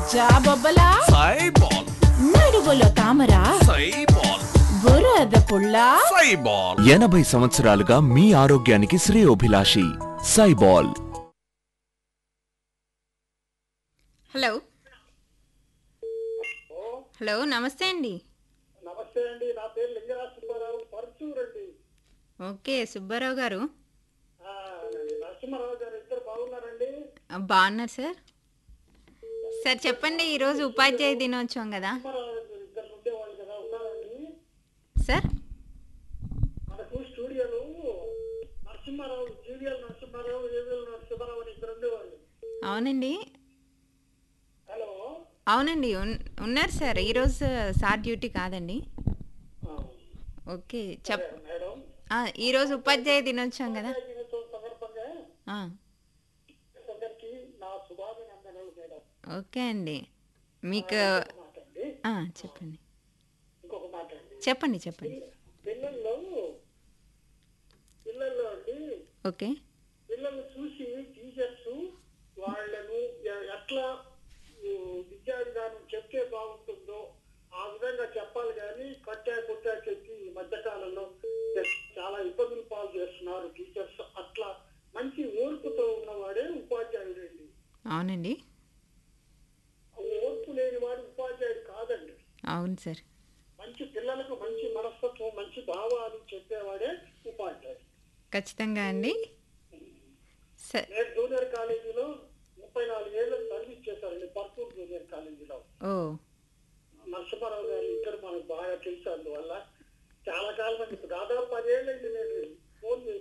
జాబొబ్బలా సైబాల్ నడువులో తామర సైబాల్ బురద పుల్ల సైబాల్ ఎనభై సంవత్సరాలుగా మీ ఆరోగ్యానికి శ్రేయోభిలాషి సైబాల్ హలో హలో నమస్తే అండి నమస్తే అండి నా పేరు లింగరాజ్ సుబ్బారావు పర్చూర్ అండి ఓకే సుబ్బారావు గారు ఆ, నరసింహారావు గారు ఇద్దరు బాగున్నారండి ఆ, బాగున్నారు సార్ సార్ చెప్పండి ఈరోజు ఉపాధ్యాయ దినోత్సవం కదా నరసింహారావు గారు ఇద్దరు ఉండేవాళ్ళు కదా ఉన్నారండి సార్ మనకు స్టూడియోలో నరసింహారావు జీవీఎల్ నరసింహారావు ఏవిఎల్ నరసింహారావు అని ఇద్దరు ఉండేవాళ్ళు అవునండి హలో అవునండి ఉన్- ఉన్నారు సార్ ఈరోజు సార్ డ్యూటీ కాదండి ఆ, ఓకే చెప్ మేడం ఆ, ఈరోజు ఉపాధ్యాయ దినోత్సవం కదా దినోత్సవం సందర్భంగా ఆ, అందరికీ నా శుభాభినందనలు మేడం ఓకే అండి మీకు మాట అండి ఆ, చెప్పండి ఇంకొక మాట అండి చెప్పండి చెప్పండి పిల్లల్లో పిల్లల్లో అండి ఓకే పిల్లల్ని చూసి టీచర్స్ వాళ్ళను ఎ- ఎట్లా ఉ, విద్యా విధానం చెప్తే బాగుంటుందో ఆ విధంగా చెప్పాలి కానీ కట్టా కొట్టా చెప్పి ఈ మధ్యకాలంలో చాలా ఇబ్బందులు పాలు చేస్తున్నారు టీచర్స్ అట్లా మంచి ఓర్పుతో ఉన్నవాడే ఉపాధ్యాయుడు అండి అవునండి ఓర్పు లేని వాడు ఉపాధ్యాయుడు కాదండి అవును సార్ మంచి పిల్లలకు మంచి మనస్తత్వం మంచి భావాలు చెప్పేవాడే ఉపాధ్యాయుడు ఖచ్చితంగా అండి స- నేను జూనియర్ కాలేజీలో ముప్పై నాలుగు ఏళ్ళు సర్వీస్ చేశానండి పర్పూర్ జూనియర్ కాలేజీలో ఓ నరసింహారావు గారు ఇద్దరు మనకు బాగా తెలుసు అందువల్ల చాలా కాలం దాదాపు పదేళ్ళండి నేను ఫోన్ చేసి